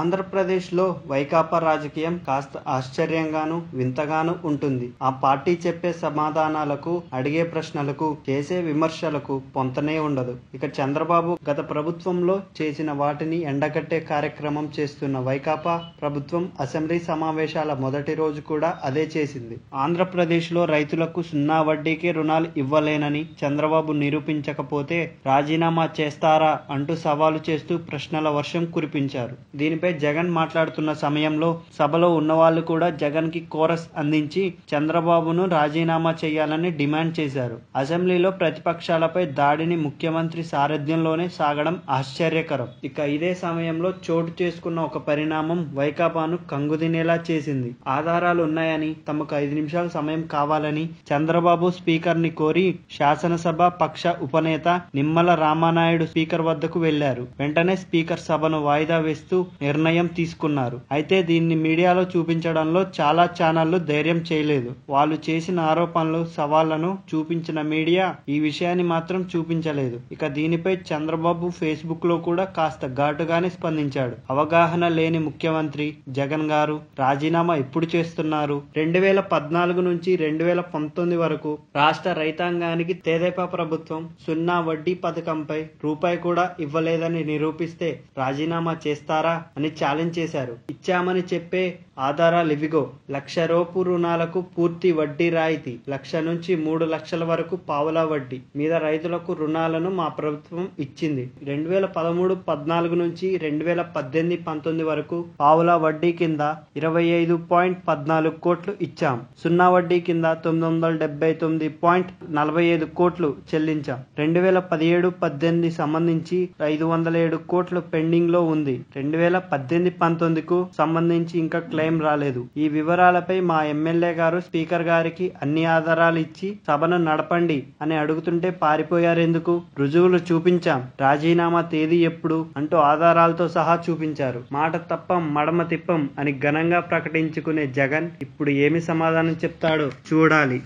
ఆంధ్రప్రదేశ్లో వైకాపా రాజకీయం కాస్త ఆశ్చర్యంగాను వింతగాను ఉంటుంది ఆ పార్టీ చెప్పే సమాధానాలకు అడిగే ప్రశ్నలకు చేసే విమర్శలకు పొంతనే ఉండదు ఇక చంద్రబాబు గత ప్రభుత్వంలో చేసిన వాటిని ఎండగట్టే కార్యక్రమం చేస్తున్న వైకాపా ప్రభుత్వం అసెంబ్లీ సమావేశాల మొదటి రోజు కూడా అదే చేసింది ఆంధ్రప్రదేశ్లో రైతులకు సున్నా వడ్డీకే రుణాలు ఇవ్వలేనని చంద్రబాబు నిరూపించకపోతే రాజీనామా చేస్తారా అంటూ సవాలు చేస్తూ ప్రశ్నల వర్షం కురిపించారు దీనిపై జగన్ మాట్లాడుతున్న సమయంలో సభలో ఉన్నవాళ్లు కూడా జగన్ కి కోరస్ అందించి చంద్రబాబును రాజీనామా చేయాలని డిమాండ్ చేశారు అసెంబ్లీలో ప్రతిపక్షాలపై దాడిని ముఖ్యమంత్రి సారథ్యంలోనే సాగడం ఆశ్చర్యకరం ఇక ఇదే సమయంలో చోటు చేసుకున్న ఒక పరిణామం వైకాపాను కంగుదినేలా చేసింది ఆధారాలు ఉన్నాయని తమకు ఐదు నిమిషాల సమయం కావాలని చంద్రబాబు స్పీకర్ ని కోరి శాసనసభ పక్ష ఉపనేత నిమ్మల రామానాయుడు స్పీకర్ వద్దకు వెళ్లారు వెంటనే స్పీకర్ సభను వాయిదా వేస్తూ నిర్ణయం తీసుకున్నారు అయితే దీన్ని మీడియాలో చూపించడంలో చాలా ఛానళ్లు ధైర్యం చేయలేదు వాళ్ళు చేసిన ఆరోపణలు సవాళ్లను చూపించిన మీడియా ఈ విషయాన్ని మాత్రం చూపించలేదు ఇక దీనిపై చంద్రబాబు ఫేస్బుక్ లో కూడా కాస్త ఘాటుగానే స్పందించాడు అవగాహన లేని ముఖ్యమంత్రి జగన్ గారు రాజీనామా ఎప్పుడు చేస్తున్నారు రెండు వేల పద్నాలుగు నుంచి రెండు వేల పంతొమ్మిది వరకు రాష్ట్ర రైతాంగానికి తెదేపా ప్రభుత్వం సున్నా వడ్డీ పథకంపై రూపాయి కూడా ఇవ్వలేదని నిరూపిస్తే రాజీనామా చేస్తారా అని ఛాలెంజ్ చేశారు ఇచ్చామని చెప్పే ఆధారాలు ఇవిగో లక్ష రూపు రుణాలకు పూర్తి వడ్డీ రాయితీ లక్ష నుంచి మూడు లక్షల వరకు పావులా వడ్డీ మీద రైతులకు రుణాలను మా ప్రభుత్వం ఇచ్చింది రెండు వేల పదమూడు పద్నాలుగు నుంచి రెండు వేల పద్దెనిమిది పంతొమ్మిది వరకు పావులా వడ్డీ కింద ఇరవై ఐదు పాయింట్ పద్నాలుగు కోట్లు ఇచ్చాం సున్నా వడ్డీ కింద తొమ్మిది వందల డెబ్బై తొమ్మిది పాయింట్ నలభై ఐదు కోట్లు చెల్లించాం రెండు వేల పదిహేడు పద్దెనిమిది సంబంధించి ఐదు వందల ఏడు కోట్లు పెండింగ్ లో ఉంది రెండు వేల పద్దెనిమిది పంతొమ్మిదికు సంబంధించి ఇంకా క్లెయిమ్ రాలేదు ఈ వివరాలపై మా ఎమ్మెల్యే గారు స్పీకర్ గారికి అన్ని ఆధారాలు ఇచ్చి సభను నడపండి అని అడుగుతుంటే పారిపోయారెందుకు రుజువులు చూపించాం రాజీనామా తేదీ ఎప్పుడు అంటూ ఆధారాలతో సహా చూపించారు మాట తప్పం మడమ తిప్పం అని ఘనంగా ప్రకటించుకునే జగన్ ఇప్పుడు ఏమి సమాధానం చెప్తాడో చూడాలి